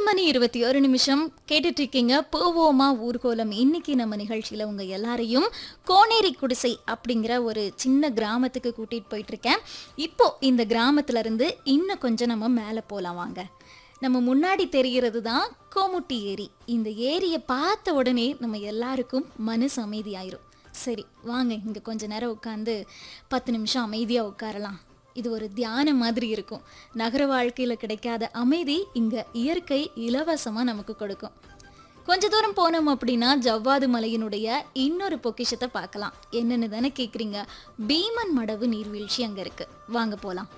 மணி இருபத்தி ஒரு நிமிஷம் கேட்டுட்டு இருக்கீங்க போவோமா ஊர்கோலம் இன்னைக்கு நம்ம நிகழ்ச்சியில உங்க எல்லாரையும் கோனேரி குடிசை அப்படிங்கிற ஒரு சின்ன கிராமத்துக்கு கூட்டிட்டு போயிட்டு இருக்கேன் இப்போ இந்த கிராமத்துல இருந்து இன்னும் கொஞ்சம் நம்ம மேலே போலாம் வாங்க நம்ம முன்னாடி தெரிகிறது தான் கோமுட்டி ஏரி இந்த ஏரியை பார்த்த உடனே நம்ம எல்லாருக்கும் மனசு அமைதியாயிரும் சரி வாங்க இங்க கொஞ்ச நேரம் உட்காந்து பத்து நிமிஷம் அமைதியா உட்காரலாம் இது ஒரு தியானம் மாதிரி இருக்கும் நகர வாழ்க்கையில கிடைக்காத அமைதி இங்க இயற்கை இலவசமா நமக்கு கொடுக்கும் கொஞ்ச தூரம் போனோம் அப்படின்னா ஜவ்வாது மலையினுடைய இன்னொரு பொக்கிஷத்தை பார்க்கலாம் என்னன்னு தானே கேக்குறீங்க பீமன் மடவு நீர்வீழ்ச்சி அங்க இருக்கு வாங்க போலாம்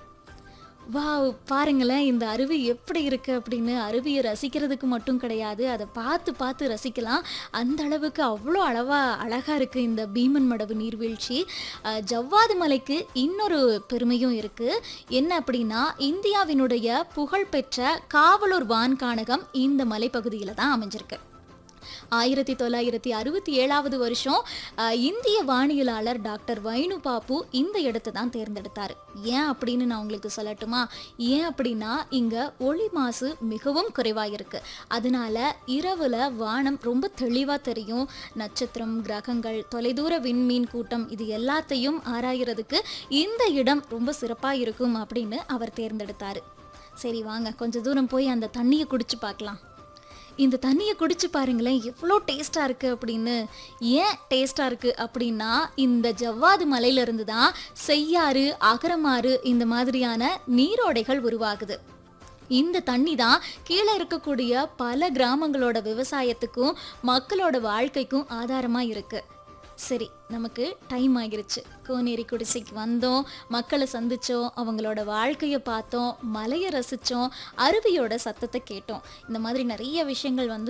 வாவ் பாருங்களேன் இந்த அருவி எப்படி இருக்கு அப்படின்னு அருவியை ரசிக்கிறதுக்கு மட்டும் கிடையாது அதை பார்த்து பார்த்து ரசிக்கலாம் அந்த அளவுக்கு அவ்வளோ அளவா அழகா இருக்கு இந்த பீமன் மடவு நீர்வீழ்ச்சி அஹ், ஜவ்வாது மலைக்கு இன்னொரு பெருமையும் இருக்கு என்ன அப்படின்னா இந்தியாவினுடைய புகழ்பெற்ற காவலூர் வான்காணகம் இந்த மலைப்பகுதியில தான் அமைஞ்சிருக்கு ஆயிரத்தி தொள்ளாயிரத்தி அறுபத்தி ஏழாவது வருஷம் அஹ், இந்திய வானியலாளர் டாக்டர் வைணு பாப்பு இந்த இடத்தை தான் தேர்ந்தெடுத்தார் ஏன் அப்படின்னு நான் உங்களுக்கு சொல்லட்டுமா ஏன் அப்படின்னா இங்க ஒளி மாசு மிகவும் குறைவாக இருக்கு அதனால இரவுல வானம் ரொம்ப தெளிவா தெரியும் நட்சத்திரம் கிரகங்கள் தொலைதூர விண்மீன் கூட்டம் இது எல்லாத்தையும் ஆராயறதுக்கு இந்த இடம் ரொம்ப சிறப்பா இருக்கும் அப்படின்னு அவர் தேர்ந்தெடுத்தாரு சரி வாங்க கொஞ்ச தூரம் போய் அந்த தண்ணியை குடிச்சு பார்க்கலாம் இந்த தண்ணியை குடிச்சு பாருங்களேன் எவ்வளோ டேஸ்ட்டாக இருக்குது அப்படின்னு ஏன் டேஸ்ட்டாக இருக்குது அப்படின்னா இந்த ஜவ்வாது மலையிலிருந்து தான் செய்யாறு அகரமாறு இந்த மாதிரியான நீரோடைகள் உருவாகுது இந்த தண்ணி தான் கீழே இருக்கக்கூடிய பல கிராமங்களோட விவசாயத்துக்கும் மக்களோட வாழ்க்கைக்கும் ஆதாரமாக இருக்கு சரி நமக்கு டைம் ஆகிருச்சு கோனேரி குடிசைக்கு வந்தோம் மக்களை சந்திச்சோம் அவங்களோட வாழ்க்கையை பார்த்தோம் மலையை ரசித்தோம் அருவியோட சத்தத்தை கேட்டோம் இந்த மாதிரி நிறைய விஷயங்கள் வந்து